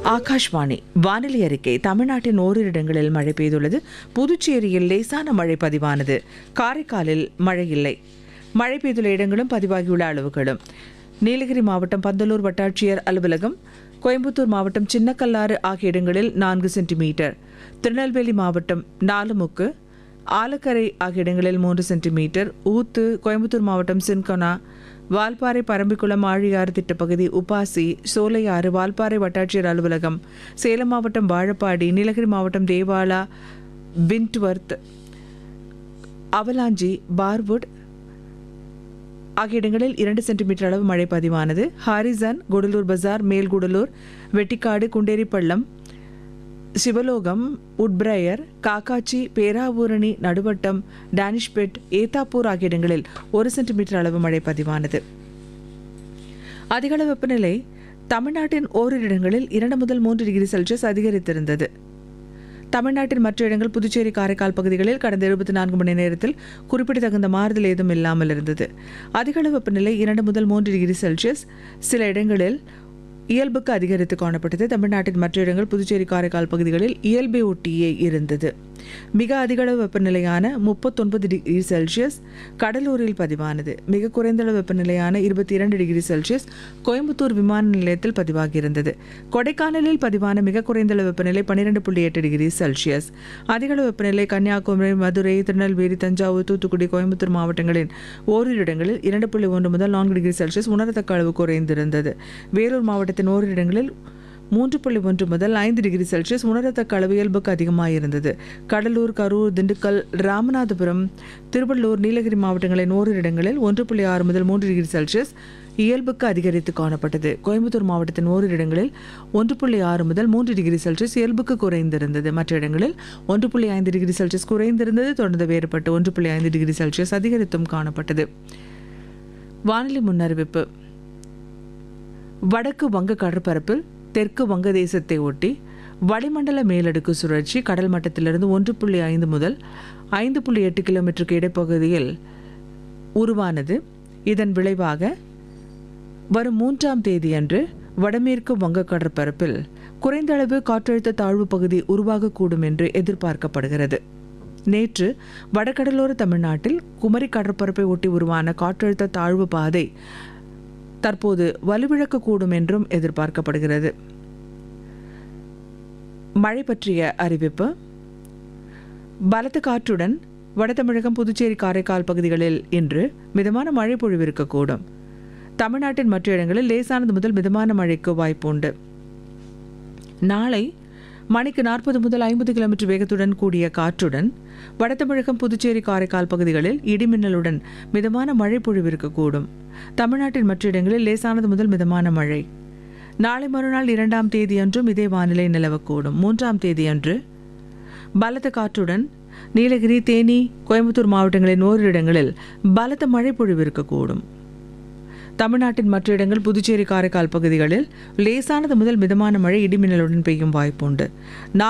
ஆகாஷ்வாணி வானிலை அறிக்கை தமிழ்நாட்டின் ஓரிரு இடங்களில் மழை பெய்துள்ளது புதுச்சேரியில் லேசான மழை பதிவானது காரைக்காலில் மழை இல்லை மழை பெய்துள்ள இடங்களும் பதிவாகியுள்ள அளவுகளும் நீலகிரி மாவட்டம் பந்தலூர் வட்டாட்சியர் அலுவலகம் கோயம்புத்தூர் மாவட்டம் சின்னக்கல்லாறு ஆகிய இடங்களில் நான்கு சென்டிமீட்டர் திருநெல்வேலி மாவட்டம் நாலுமுக்கு ஆலக்கரை ஆகிய இடங்களில் மூன்று சென்டிமீட்டர் ஊத்து கோயம்புத்தூர் மாவட்டம் சின்கொனா வால்பாறை பரம்பிக்குளம் ஆழியாறு திட்டப்பகுதி உப்பாசி சோலையாறு வால்பாறை வட்டாட்சியர் அலுவலகம் சேலம் மாவட்டம் வாழப்பாடி நீலகிரி மாவட்டம் தேவாலா விண்ட்வர்த் அவலாஞ்சி பார்வுட் ஆகிய இடங்களில் இரண்டு சென்டிமீட்டர் அளவு மழை பதிவானது ஹாரிசன் குடலூர் பஜார் மேல்குடலூர் வெட்டிக்காடு குண்டேரிப்பள்ளம் சிவலோகம் உட்பிரயர் காக்காச்சி பேராவூரணி நடுவட்டம் டானிஷ்பெட் ஏத்தாப்பூர் ஆகிய இடங்களில் ஒரு சென்டிமீட்டர் அளவு மழை பதிவானது அதிகள வெப்பநிலை தமிழ்நாட்டின் ஓரிரு இடங்களில் இரண்டு முதல் மூன்று டிகிரி செல்சியஸ் அதிகரித்திருந்தது தமிழ்நாட்டின் மற்ற இடங்கள் புதுச்சேரி காரைக்கால் பகுதிகளில் கடந்த இருபத்தி நான்கு மணி நேரத்தில் குறிப்பிடத்தகுந்த மாறுதல் ஏதும் இல்லாமல் இருந்தது அதிகளவு வெப்பநிலை இரண்டு முதல் மூன்று டிகிரி செல்சியஸ் சில இடங்களில் இயல்புக்கு அதிகரித்து காணப்பட்டது தமிழ்நாட்டின் மற்ற இடங்கள் புதுச்சேரி காரைக்கால் பகுதிகளில் இயல்பை ஒட்டியே இருந்தது மிக அதிகளவு வெப்பநிலையான முப்பத்தொன்பது டிகிரி செல்சியஸ் கடலூரில் பதிவானது மிக குறைந்த அளவு வெப்பநிலையான இருபத்தி இரண்டு டிகிரி செல்சியஸ் கோயம்புத்தூர் விமான நிலையத்தில் பதிவாகியிருந்தது கொடைக்கானலில் பதிவான மிக குறைந்த அளவு வெப்பநிலை பன்னிரெண்டு புள்ளி எட்டு டிகிரி செல்சியஸ் அதிகளவு வெப்பநிலை கன்னியாகுமரி மதுரை திருநெல்வேலி தஞ்சாவூர் தூத்துக்குடி கோயம்புத்தூர் மாவட்டங்களின் ஓரிரு இடங்களில் இரண்டு புள்ளி ஒன்று முதல் நான்கு டிகிரி செல்சியஸ் உணரத்தக்க அளவு குறைந்திருந்தது வேலூர் மாவட்டத்தின் ஓரிரு இடங்களில் மூன்று புள்ளி ஒன்று முதல் ஐந்து டிகிரி செல்சியஸ் உணரத்தக்க அளவு இயல்புக்கு அதிகமாக இருந்தது கடலூர் கரூர் திண்டுக்கல் ராமநாதபுரம் திருவள்ளூர் நீலகிரி மாவட்டங்களின் ஓரிரு இடங்களில் ஒன்று புள்ளி ஆறு முதல் மூன்று டிகிரி செல்சியஸ் இயல்புக்கு அதிகரித்து காணப்பட்டது கோயம்புத்தூர் மாவட்டத்தின் ஓரிரு இடங்களில் ஒன்று புள்ளி ஆறு முதல் மூன்று டிகிரி செல்சியஸ் இயல்புக்கு குறைந்திருந்தது மற்ற இடங்களில் ஒன்று புள்ளி ஐந்து டிகிரி செல்சியஸ் குறைந்திருந்தது தொடர்ந்து வேறுபட்டு ஒன்று புள்ளி ஐந்து டிகிரி செல்சியஸ் அதிகரித்தும் காணப்பட்டது வானிலை முன்னறிவிப்பு வடக்கு வங்க கடற்பரப்பில் தெற்கு வங்கதேசத்தை ஒட்டி வளிமண்டல மேலடுக்கு சுழற்சி கடல் மட்டத்திலிருந்து ஒன்று புள்ளி ஐந்து முதல் ஐந்து புள்ளி எட்டு கிலோமீட்டருக்கு இடைப்பகுதியில் உருவானது இதன் விளைவாக வரும் மூன்றாம் தேதியன்று வடமேற்கு வங்க கடற்பரப்பில் குறைந்த அளவு காற்றழுத்த தாழ்வு பகுதி உருவாகக்கூடும் என்று எதிர்பார்க்கப்படுகிறது நேற்று வடகடலோர தமிழ்நாட்டில் குமரி கடற்பரப்பை ஒட்டி உருவான காற்றழுத்த தாழ்வு பாதை தற்போது வலுவிழக்கக்கூடும் என்றும் எதிர்பார்க்கப்படுகிறது மழை பற்றிய அறிவிப்பு பலத்த காற்றுடன் வடதமிழகம் புதுச்சேரி காரைக்கால் பகுதிகளில் இன்று மிதமான மழை பொழிவிருக்கக்கூடும் தமிழ்நாட்டின் மற்ற இடங்களில் லேசானது முதல் மிதமான மழைக்கு வாய்ப்புண்டு நாளை மணிக்கு நாற்பது முதல் ஐம்பது கிலோமீட்டர் வேகத்துடன் கூடிய காற்றுடன் வடதமிழகம் புதுச்சேரி காரைக்கால் பகுதிகளில் இடிமின்னலுடன் மிதமான மழை பொழிவிருக்கக்கூடும் தமிழ்நாட்டின் மற்ற இடங்களில் லேசானது முதல் மிதமான மழை நாளை மறுநாள் இரண்டாம் தேதியன்றும் இதே வானிலை நிலவக்கூடும் மூன்றாம் தேதியன்று பலத்த காற்றுடன் நீலகிரி தேனி கோயம்புத்தூர் மாவட்டங்களின் ஓரிரு இடங்களில் பலத்த மழை பொழிவிருக்கக்கூடும் தமிழ்நாட்டின் மற்ற இடங்கள் புதுச்சேரி காரைக்கால் பகுதிகளில் லேசானது முதல் மிதமான மழை இடிமின்னலுடன் பெய்யும் வாய்ப்புண்டு